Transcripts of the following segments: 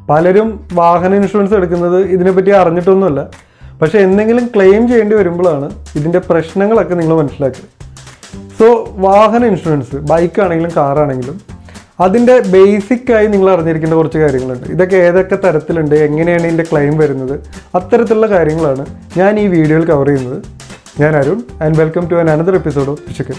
പലരും വാഹന ഇൻഷുറൻസ് എടുക്കുന്നത് ഇതിനെപ്പറ്റി അറിഞ്ഞിട്ടൊന്നുമല്ല പക്ഷേ എന്തെങ്കിലും ക്ലെയിം ചെയ്യേണ്ടി വരുമ്പോഴാണ് ഇതിൻ്റെ പ്രശ്നങ്ങളൊക്കെ നിങ്ങൾ മനസ്സിലാക്കുക സോ വാഹന ഇൻഷുറൻസ് ബൈക്കാണെങ്കിലും കാറാണെങ്കിലും അതിൻ്റെ ബേസിക്കായി നിങ്ങൾ അറിഞ്ഞിരിക്കേണ്ട കുറച്ച് കാര്യങ്ങളുണ്ട് ഇതൊക്കെ ഏതൊക്കെ തരത്തിലുണ്ട് എങ്ങനെയാണ് ഇതിൻ്റെ ക്ലെയിം വരുന്നത് അത്തരത്തിലുള്ള കാര്യങ്ങളാണ് ഞാൻ ഈ വീഡിയോയിൽ കവർ ചെയ്യുന്നത് ഞാൻ Arun and welcome to an another episode of പിശക്കൻ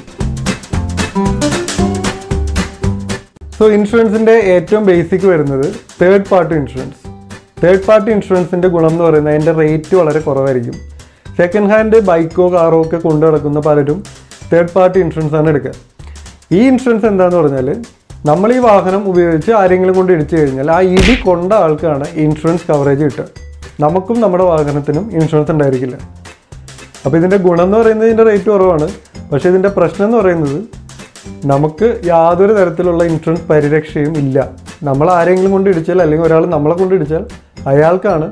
സോ ഇൻഷുറൻസിൻ്റെ ഏറ്റവും ബേസിക് വരുന്നത് third party insurance third party ഇൻഷുറൻസിൻ്റെ ഗുണം എന്ന് പറയുന്നത് അതിൻ്റെ റേറ്റ് വളരെ കുറവായിരിക്കും സെക്കൻഡ് ഹാൻഡ് ബൈക്കോ കാറോ ഒക്കെ കൊണ്ടു നടക്കുന്ന പലരും തേർഡ് പാർട്ടി ഇൻഷുറൻസ് ആണ് എടുക്കുക ഈ ഇൻഷുറൻസ് എന്താന്ന് പറഞ്ഞാൽ നമ്മൾ ഈ വാഹനം ഉപയോഗിച്ച് ആരെങ്കിലും കൊണ്ട് ഇടിച്ചു കഴിഞ്ഞാൽ ആ ഇടി കൊണ്ട ആൾക്കാണ് ഇൻഷുറൻസ് കവറേജ് കിട്ടുക നമുക്കും നമ്മുടെ വാഹനത്തിനും ഇൻഷുറൻസ് ഉണ്ടായിരിക്കില്ല അപ്പോൾ ഇതിൻ്റെ ഗുണം എന്ന് പറയുന്നത് ഇതിൻ്റെ റേറ്റ് കുറവാണ് പക്ഷേ ഇതിൻ്റെ പ്രശ്നം എന്ന് പറയുന്നത് നമുക്ക് യാതൊരു തരത്തിലുള്ള ഇൻഷുറൻസ് പരിരക്ഷയും ഇല്ല നമ്മൾ ആരെങ്കിലും കൊണ്ട് ഇടിച്ചാൽ അല്ലെങ്കിൽ ഒരാൾ നമ്മളെ കൊണ്ട് ഇടിച്ചാൽ അയാൾക്കാണ്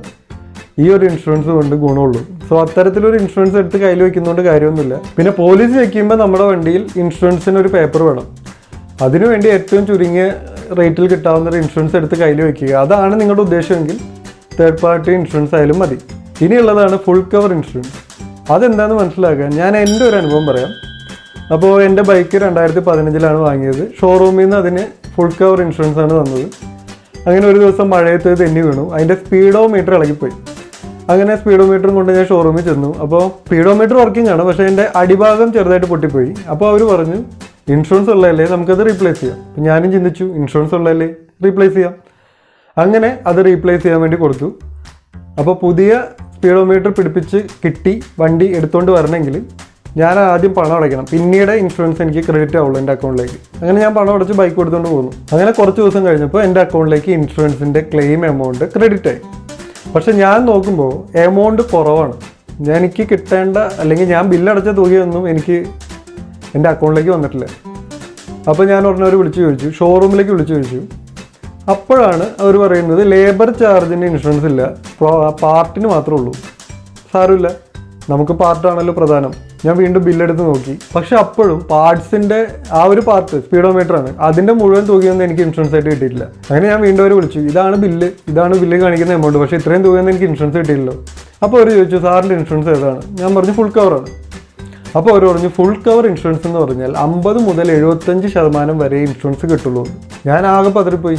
ഈ ഒരു ഇൻഷുറൻസ് കൊണ്ട് ഗുണമുള്ളൂ സോ അത്തരത്തിലൊരു ഇൻഷുറൻസ് എടുത്ത് കയ്യിൽ വെക്കുന്നതുകൊണ്ട് കാര്യമൊന്നുമില്ല പിന്നെ പോലീസ് വെക്കുമ്പോൾ നമ്മുടെ വണ്ടിയിൽ ഇൻഷുറൻസിന് ഒരു പേപ്പർ വേണം അതിനുവേണ്ടി ഏറ്റവും ചുരുങ്ങിയ റേറ്റിൽ കിട്ടാവുന്ന ഒരു ഇൻഷുറൻസ് എടുത്ത് കയ്യിൽ വെക്കുക അതാണ് നിങ്ങളുടെ ഉദ്ദേശമെങ്കിൽ തേർഡ് പാർട്ടി ഇൻഷുറൻസ് ആയാലും മതി ഇനിയുള്ളതാണ് ഫുൾ കവർ ഇൻഷുറൻസ് അതെന്താണെന്ന് മനസ്സിലാക്കാൻ ഞാൻ എൻ്റെ ഒരു അനുഭവം പറയാം അപ്പോൾ എൻ്റെ ബൈക്ക് രണ്ടായിരത്തി പതിനഞ്ചിലാണ് വാങ്ങിയത് ഷോറൂമിൽ നിന്ന് അതിന് ഫുൾ കവർ ഇൻഷുറൻസ് ആണ് തന്നത് അങ്ങനെ ഒരു ദിവസം മഴയത്ത് തെന്നി വീണു അതിൻ്റെ സ്പീഡോ മീറ്റർ ഇളകിപ്പോയി അങ്ങനെ സ്പീഡോ മീറ്ററും കൊണ്ട് ഞാൻ ഷോറൂമിൽ ചെന്നു അപ്പോൾ സ്പീഡോ മീറ്റർ വർക്കിംഗ് ആണ് പക്ഷേ എൻ്റെ അടിഭാഗം ചെറുതായിട്ട് പൊട്ടിപ്പോയി അപ്പോൾ അവർ പറഞ്ഞു ഇൻഷുറൻസ് ഉള്ളതല്ലേ നമുക്കത് റീപ്ലേസ് ചെയ്യാം അപ്പം ഞാനും ചിന്തിച്ചു ഇൻഷുറൻസ് ഉള്ളതല്ലേ റീപ്ലേസ് ചെയ്യാം അങ്ങനെ അത് റീപ്ലേസ് ചെയ്യാൻ വേണ്ടി കൊടുത്തു അപ്പോൾ പുതിയ സ്പീഡോമീറ്റർ പിടിപ്പിച്ച് കിട്ടി വണ്ടി എടുത്തുകൊണ്ട് വരണമെങ്കിൽ ഞാൻ ആദ്യം പണം അടയ്ക്കണം പിന്നീട് ഇൻഷുറൻസ് എനിക്ക് ക്രെഡിറ്റ് ആവുള്ളൂ എൻ്റെ അക്കൗണ്ടിലേക്ക് അങ്ങനെ ഞാൻ പണം അടച്ച് ബൈക്ക് എടുത്തുകൊണ്ട് പോകുന്നു അങ്ങനെ കുറച്ച് ദിവസം കഴിഞ്ഞപ്പോൾ എൻ്റെ അക്കൗണ്ടിലേക്ക് ഇൻഷുറൻസിൻ്റെ ക്ലെയിം എമൗണ്ട് ക്രെഡിറ്റ് ആയി പക്ഷെ ഞാൻ നോക്കുമ്പോൾ എമൗണ്ട് കുറവാണ് ഞാൻ എനിക്ക് കിട്ടേണ്ട അല്ലെങ്കിൽ ഞാൻ ബില്ലടച്ച തുകയൊന്നും എനിക്ക് എൻ്റെ അക്കൗണ്ടിലേക്ക് വന്നിട്ടില്ല അപ്പോൾ ഞാൻ ഉടനെ വിളിച്ചു ചോദിച്ചു ഷോറൂമിലേക്ക് വിളിച്ചു ചോദിച്ചു അപ്പോഴാണ് അവർ പറയുന്നത് ലേബർ ചാർജിന് ഇൻഷുറൻസ് ഇല്ല പാർട്ടിന് മാത്രമേ ഉള്ളൂ സാരമില്ല നമുക്ക് പാർട്ടാണല്ലോ പ്രധാനം ഞാൻ വീണ്ടും ബില്ലെടുത്ത് നോക്കി പക്ഷെ അപ്പോഴും പാർട്സിന്റെ ആ ഒരു പാർട്ട് സ്പീഡോമീറ്റർ ആണ് അതിന്റെ മുഴുവൻ തുകയൊന്നും എനിക്ക് ഇൻഷുറൻസ് ആയിട്ട് കിട്ടിയിട്ടില്ല അങ്ങനെ ഞാൻ വീണ്ടും അവർ വിളിച്ചു ഇതാണ് ബില്ല് ഇതാണ് ബില്ല് കാണിക്കുന്ന എമൗണ്ട് പക്ഷേ ഇത്രയും തുകയൊന്നും എനിക്ക് ഇൻഷുറൻസ് കിട്ടിയില്ലല്ലോ അപ്പോൾ അവർ ചോദിച്ചു സാറിൻ്റെ ഇൻഷുറൻസ് ഏതാണ് ഞാൻ പറഞ്ഞു ഫുൾ കവറാണ് അപ്പോൾ അവർ പറഞ്ഞു ഫുൾ കവർ ഇൻഷുറൻസ് എന്ന് പറഞ്ഞാൽ അമ്പത് മുതൽ എഴുപത്തഞ്ച് ശതമാനം വരെ ഇൻഷുറൻസ് കിട്ടുള്ളൂ എന്ന്. ഞാൻ ആകെ പതറിപ്പോയി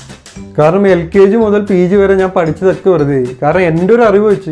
കാരണം എൽ കെ ജി മുതൽ പി ജി വരെ ഞാൻ പഠിച്ചതൊക്കെ വെറുതെ ആയി. കാരണം എൻ്റെ ഒരു അറിവ് വെച്ച്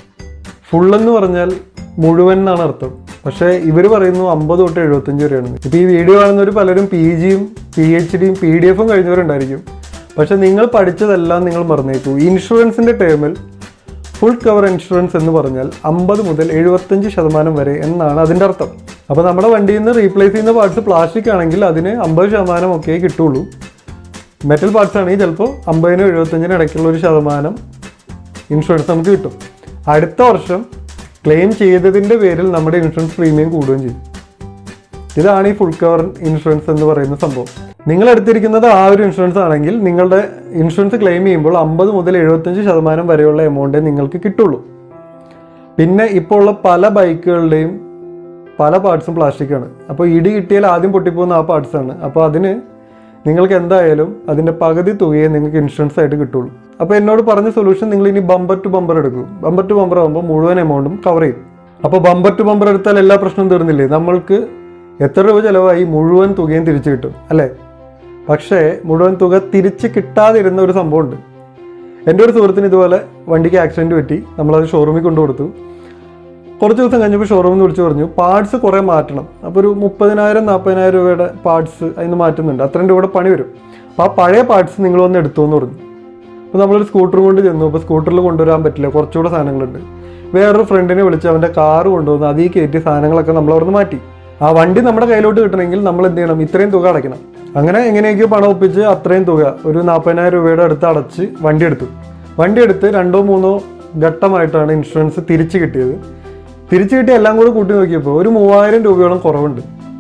ഫുൾ എന്ന് പറഞ്ഞാൽ മുഴുവൻ എന്നാണ് അർത്ഥം പക്ഷേ ഇവർ പറയുന്നു അമ്പത് തൊട്ട് എഴുപത്തഞ്ച് വരെയാണ് ഇപ്പോൾ ഈ വീഡിയോ കാണുന്നവർ പലരും പി ജിയും പി എച്ച് ഡിയും പി ഡി എഫും കഴിഞ്ഞവരുണ്ടായിരിക്കും പക്ഷെ നിങ്ങൾ പഠിച്ചതെല്ലാം നിങ്ങൾ മറന്നേക്കൂ ഇൻഷുറൻസിൻ്റെ ടേമിൽ ഫുൾ കവർ ഇൻഷുറൻസ് എന്ന് പറഞ്ഞാൽ അമ്പത് മുതൽ എഴുപത്തഞ്ച് ശതമാനം വരെ എന്നാണ് അതിൻ്റെ അർത്ഥം അപ്പോൾ നമ്മുടെ വണ്ടിയിൽ നിന്ന് റീപ്ലേസ് ചെയ്യുന്ന പാർട്സ് പ്ലാസ്റ്റിക് ആണെങ്കിൽ അതിന് അമ്പത് ശതമാനം ഒക്കെ കിട്ടുള്ളൂ മെറ്റൽ പാർട്സ് ആണെങ്കിൽ ചിലപ്പോൾ അമ്പതിനും എഴുപത്തഞ്ചിനും ഇടയ്ക്കുള്ള ഒരു ശതമാനം ഇൻഷുറൻസ് നമുക്ക് കിട്ടും അടുത്ത വർഷം ക്ലെയിം ചെയ്തതിൻ്റെ പേരിൽ നമ്മുടെ ഇൻഷുറൻസ് പ്രീമിയം കൂടുകയും ചെയ്യും ഇതാണ് ഈ ഫുൾ കവർ ഇൻഷുറൻസ് എന്ന് പറയുന്ന സംഭവം നിങ്ങൾ എടുത്തിരിക്കുന്നത് ആ ഒരു ഇൻഷുറൻസ് ആണെങ്കിൽ നിങ്ങളുടെ ഇൻഷുറൻസ് ക്ലെയിം ചെയ്യുമ്പോൾ അമ്പത് മുതൽ എഴുപത്തഞ്ച് ശതമാനം വരെയുള്ള എമൗണ്ടേ നിങ്ങൾക്ക് കിട്ടുള്ളൂ പിന്നെ ഇപ്പോൾ ഉള്ള പല ബൈക്കുകളുടെയും പല പാർട്സും പ്ലാസ്റ്റിക് ആണ് അപ്പോൾ ഇടി കിട്ടിയാൽ ആദ്യം പൊട്ടിപ്പോകുന്ന ആ പാർട്സ് ആണ് അപ്പോൾ അതിന് നിങ്ങൾക്ക് എന്തായാലും അതിൻ്റെ പകുതി തുകയെ നിങ്ങൾക്ക് ഇൻഷുറൻസ് ആയിട്ട് കിട്ടുള്ളൂ അപ്പോൾ എന്നോട് പറഞ്ഞ സൊല്യൂഷൻ നിങ്ങൾ ഇനി ബമ്പർ ടു ബമ്പർ എടുക്കും ബമ്പർ ടു ബമ്പർ ആകുമ്പോൾ മുഴുവൻ എമൗണ്ടും കവർ ചെയ്യും അപ്പോൾ ബമ്പർ ടു ബമ്പർ എടുത്താൽ എല്ലാ പ്രശ്നവും തീർന്നില്ലേ നമ്മൾക്ക് എത്ര രൂപ ചിലവായി മുഴുവൻ തുകയും തിരിച്ചു കിട്ടും അല്ലേ പക്ഷേ മുഴുവൻ തുക തിരിച്ച് കിട്ടാതിരുന്ന ഒരു സംഭവമുണ്ട് എൻ്റെ ഒരു സുഹൃത്തിന് ഇതുപോലെ വണ്ടിക്ക് ആക്സിഡൻറ്റ് പറ്റി നമ്മളത് ഷോറൂമിൽ കൊണ്ടു കൊടുത്തു കുറച്ച് ദിവസം കഴിഞ്ഞപ്പോൾ ഷോറൂമിൽ നിന്ന് വിളിച്ച് പറഞ്ഞു പാർട്സ് കുറേ മാറ്റണം അപ്പോൾ ഒരു മുപ്പതിനായിരം നാൽപ്പതിനായിരം രൂപയുടെ പാർട്സ് അതിന് മാറ്റുന്നുണ്ട് അത്രയും രൂപയുടെ പണി വരും അപ്പോൾ ആ പഴയ പാർട്സ് നിങ്ങൾ വന്ന് എടുത്തു എന്ന് പറഞ്ഞു അപ്പോൾ നമ്മളൊരു സ്കൂട്ടർ കൊണ്ട് ചെന്നു അപ്പോൾ സ്കൂട്ടറിൽ കൊണ്ടുവരാൻ പറ്റില്ല കുറച്ചുകൂടെ സാധനങ്ങളുണ്ട് വേറൊരു ഫ്രണ്ടിനെ വിളിച്ച് അവൻ്റെ കാറ് കൊണ്ടുവന്ന് അതിൽ കയറ്റി സാധനങ്ങളൊക്കെ നമ്മൾ അവിടുന്ന് മാറ്റി ആ വണ്ടി നമ്മുടെ കയ്യിലോട്ട് കിട്ടണമെങ്കിൽ നമ്മൾ എന്ത് ചെയ്യണം ഇത്രയും തുക അടയ്ക്കണം അങ്ങനെ എങ്ങനെയൊക്കെയോ പണം ഒപ്പിച്ച് അത്രയും തുക ഒരു നാൽപ്പതിനായിരം രൂപയുടെ അടുത്ത് അടച്ച് വണ്ടി എടുത്തു വണ്ടി എടുത്ത് രണ്ടോ മൂന്നോ ഘട്ടമായിട്ടാണ് ഇൻഷുറൻസ് തിരിച്ചു കിട്ടിയത് തിരിച്ചു കിട്ടിയ എല്ലാം കൂടെ കൂട്ടി നോക്കിയപ്പോൾ ഒരു മൂവായിരം രൂപയോളം കുറവുണ്ട്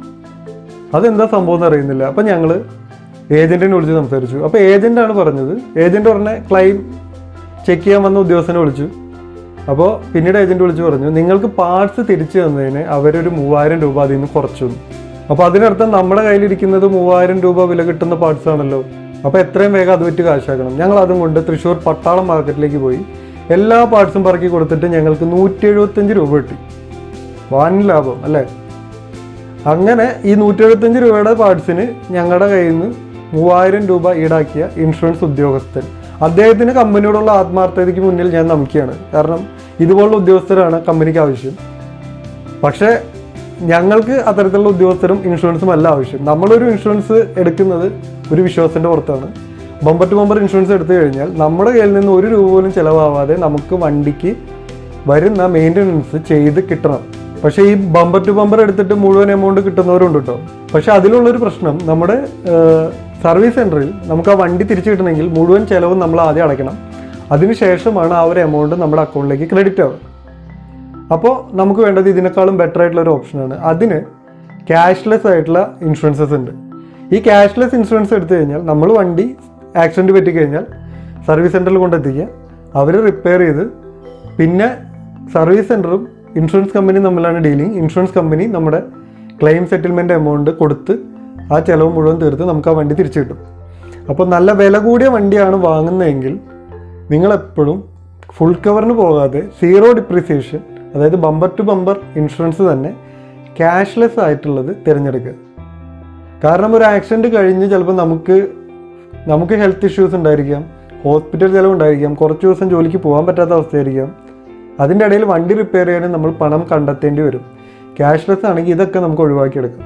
അതെന്താ സംഭവം എന്ന് അറിയുന്നില്ല അപ്പം ഞങ്ങൾ ഏജന്റിനെ വിളിച്ച് സംസാരിച്ചു അപ്പോൾ ഏജന്റാണ് പറഞ്ഞത് ഏജന്റ് ഉടനെ ക്ലൈം ചെക്ക് ചെയ്യാൻ വന്ന ഉദ്യോഗസ്ഥനെ വിളിച്ചു അപ്പോൾ പിന്നീട് ഏജന്റ് വിളിച്ച് പറഞ്ഞു നിങ്ങൾക്ക് പാർട്സ് തിരിച്ചു തന്നതിന് അവരൊരു മൂവായിരം രൂപ അതിൽ നിന്ന് കുറച്ചു തന്നു അപ്പോൾ അതിനർത്ഥം നമ്മുടെ കയ്യിലിരിക്കുന്നത് മൂവായിരം രൂപ വില കിട്ടുന്ന പാർട്സ് ആണല്ലോ അപ്പോൾ എത്രയും വേഗം അത് വിറ്റ് കാശാക്കണം ഞങ്ങൾ അതും കൊണ്ട് തൃശ്ശൂർ പട്ടാളം മാർക്കറ്റിലേക്ക് പോയി എല്ലാ പാർട്സും പറക്കി കൊടുത്തിട്ട് ഞങ്ങൾക്ക് നൂറ്റി എഴുപത്തഞ്ച് രൂപ കിട്ടി വൻ ലാഭം അല്ലേ അങ്ങനെ ഈ നൂറ്റി എഴുപത്തഞ്ച് രൂപയുടെ പാർട്സിന് ഞങ്ങളുടെ കയ്യിൽ നിന്ന് മൂവായിരം രൂപ ഈടാക്കിയ ഇൻഷുറൻസ് ഉദ്യോഗസ്ഥൻ അദ്ദേഹത്തിന് കമ്പനിയോടുള്ള ആത്മാർത്ഥതയ്ക്ക് മുന്നിൽ ഞാൻ നമിക്കുകയാണ് കാരണം ഇതുപോലുള്ള ഉദ്യോഗസ്ഥരാണ് കമ്പനിക്ക് ആവശ്യം പക്ഷേ ഞങ്ങൾക്ക് അത്തരത്തിലുള്ള ഉദ്യോഗസ്ഥരും ഇൻഷുറൻസും അല്ല ആവശ്യം നമ്മളൊരു ഇൻഷുറൻസ് എടുക്കുന്നത് ഒരു വിശ്വാസത്തിന്റെ പുറത്താണ് ബമ്പർ ടു ബമ്പർ ഇൻഷുറൻസ് എടുത്തു കഴിഞ്ഞാൽ നമ്മുടെ കയ്യിൽ നിന്ന് ഒരു രൂപ പോലും ചിലവാവാതെ നമുക്ക് വണ്ടിക്ക് വരുന്ന മെയിൻ്റനൻസ് ചെയ്ത് കിട്ടണം പക്ഷേ ഈ ബമ്പർ ടു ബമ്പർ എടുത്തിട്ട് മുഴുവൻ എമൗണ്ട് കിട്ടുന്നവരുണ്ട് കേട്ടോ പക്ഷെ അതിലുള്ളൊരു പ്രശ്നം നമ്മുടെ സർവീസ് സെൻറ്ററിൽ നമുക്ക് ആ വണ്ടി തിരിച്ചു കിട്ടണമെങ്കിൽ മുഴുവൻ ചിലവും നമ്മൾ ആദ്യം അടയ്ക്കണം അതിനുശേഷമാണ് ആ ഒരു എമൗണ്ട് നമ്മുടെ അക്കൗണ്ടിലേക്ക് ക്രെഡിറ്റ് ആവുക അപ്പോൾ നമുക്ക് വേണ്ടത് ഇതിനേക്കാളും ബെറ്റർ ആയിട്ടുള്ള ഒരു ഓപ്ഷനാണ് അതിന് ക്യാഷ്ലെസ് ആയിട്ടുള്ള ഇൻഷുറൻസസ് ഉണ്ട് ഈ ക്യാഷ്ലെസ് ഇൻഷുറൻസ് എടുത്തു കഴിഞ്ഞാൽ നമ്മൾ വണ്ടി ആക്സിഡൻറ്റ് പറ്റിക്കഴിഞ്ഞാൽ സർവീസ് സെൻറ്ററിൽ കൊണ്ടെത്തിക്കുക അവർ റിപ്പയർ ചെയ്ത് പിന്നെ സർവീസ് സെൻറ്ററും ഇൻഷുറൻസ് കമ്പനിയും തമ്മിലാണ് ഡീലിംഗ് ഇൻഷുറൻസ് കമ്പനി നമ്മുടെ ക്ലെയിം സെറ്റിൽമെൻറ്റ് എമൗണ്ട് കൊടുത്ത് ആ ചിലവ് മുഴുവൻ തീർത്ത് നമുക്ക് ആ വണ്ടി തിരിച്ചു കിട്ടും അപ്പോൾ നല്ല വില കൂടിയ വണ്ടിയാണ് വാങ്ങുന്നതെങ്കിൽ നിങ്ങളെപ്പോഴും ഫുൾ കവറിന് പോകാതെ സീറോ ഡിപ്രിസിയേഷൻ അതായത് ബമ്പർ ടു ബമ്പർ ഇൻഷുറൻസ് തന്നെ ക്യാഷ്ലെസ് ആയിട്ടുള്ളത് തിരഞ്ഞെടുക്കുക കാരണം ഒരു ആക്സിഡൻറ്റ് കഴിഞ്ഞ് ചിലപ്പോൾ നമുക്ക് നമുക്ക് ഹെൽത്ത് ഇഷ്യൂസ് ഉണ്ടായിരിക്കാം ഹോസ്പിറ്റൽ ചിലവ് ഉണ്ടായിരിക്കാം കുറച്ച് ദിവസം ജോലിക്ക് പോകാൻ പറ്റാത്ത അവസ്ഥയായിരിക്കാം അതിൻ്റെ ഇടയിൽ വണ്ടി റിപ്പയർ ചെയ്യാനും നമ്മൾ പണം കണ്ടെത്തേണ്ടി വരും ക്യാഷ്ലെസ് ആണെങ്കിൽ ഇതൊക്കെ നമുക്ക് ഒഴിവാക്കിയെടുക്കാം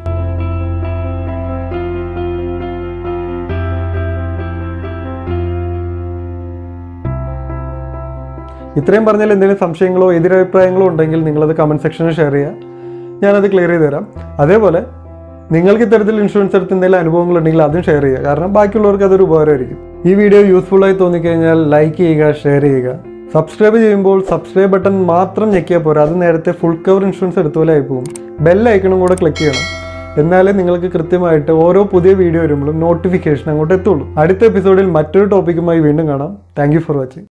ഇത്രയും പറഞ്ഞാൽ എന്തെങ്കിലും സംശയങ്ങളോ എതിരഭിപ്രായങ്ങളോ ഉണ്ടെങ്കിൽ നിങ്ങളത് കമൻറ്റ് സെക്ഷനിൽ ഷെയർ ചെയ്യുക ഞാനത് ക്ലിയർ ചെയ്ത് തരാം അതേപോലെ നിങ്ങൾക്ക് ഇത്തരത്തിൽ ഇൻഷുറൻസ് എടുത്ത് എന്തെങ്കിലും അനുഭവങ്ങൾ ഉണ്ടെങ്കിൽ അതും ഷെയർ ചെയ്യുക കാരണം ബാക്കിയുള്ളവർക്ക് അതൊരു ഉപകാരമായിരിക്കും ഈ വീഡിയോ യൂസ്ഫുൾ ആയി തോന്നിക്കഴിഞ്ഞാൽ ലൈക്ക് ചെയ്യുക ഷെയർ ചെയ്യുക സബ്സ്ക്രൈബ് ചെയ്യുമ്പോൾ സബ്സ്ക്രൈബ് ബട്ടൺ മാത്രം ഞെക്കിയാൽ പോരാ അത് നേരത്തെ ഫുൾ കവർ ഇൻഷുറൻസ് എടുത്ത പോലെ ആയി പോകും ബെൽ ഐക്കണും കൂടെ ക്ലിക്ക് ചെയ്യണം എന്നാലേ നിങ്ങൾക്ക് കൃത്യമായിട്ട് ഓരോ പുതിയ വീഡിയോ വരുമ്പോഴും നോട്ടിഫിക്കേഷൻ അങ്ങോട്ട് എത്തുള്ളൂ അടുത്ത എപ്പിസോഡിൽ മറ്റൊരു ടോപ്പിക്കുമായി വീണ്ടും കാണാം താങ്ക് ഫോർ വാച്ചിങ്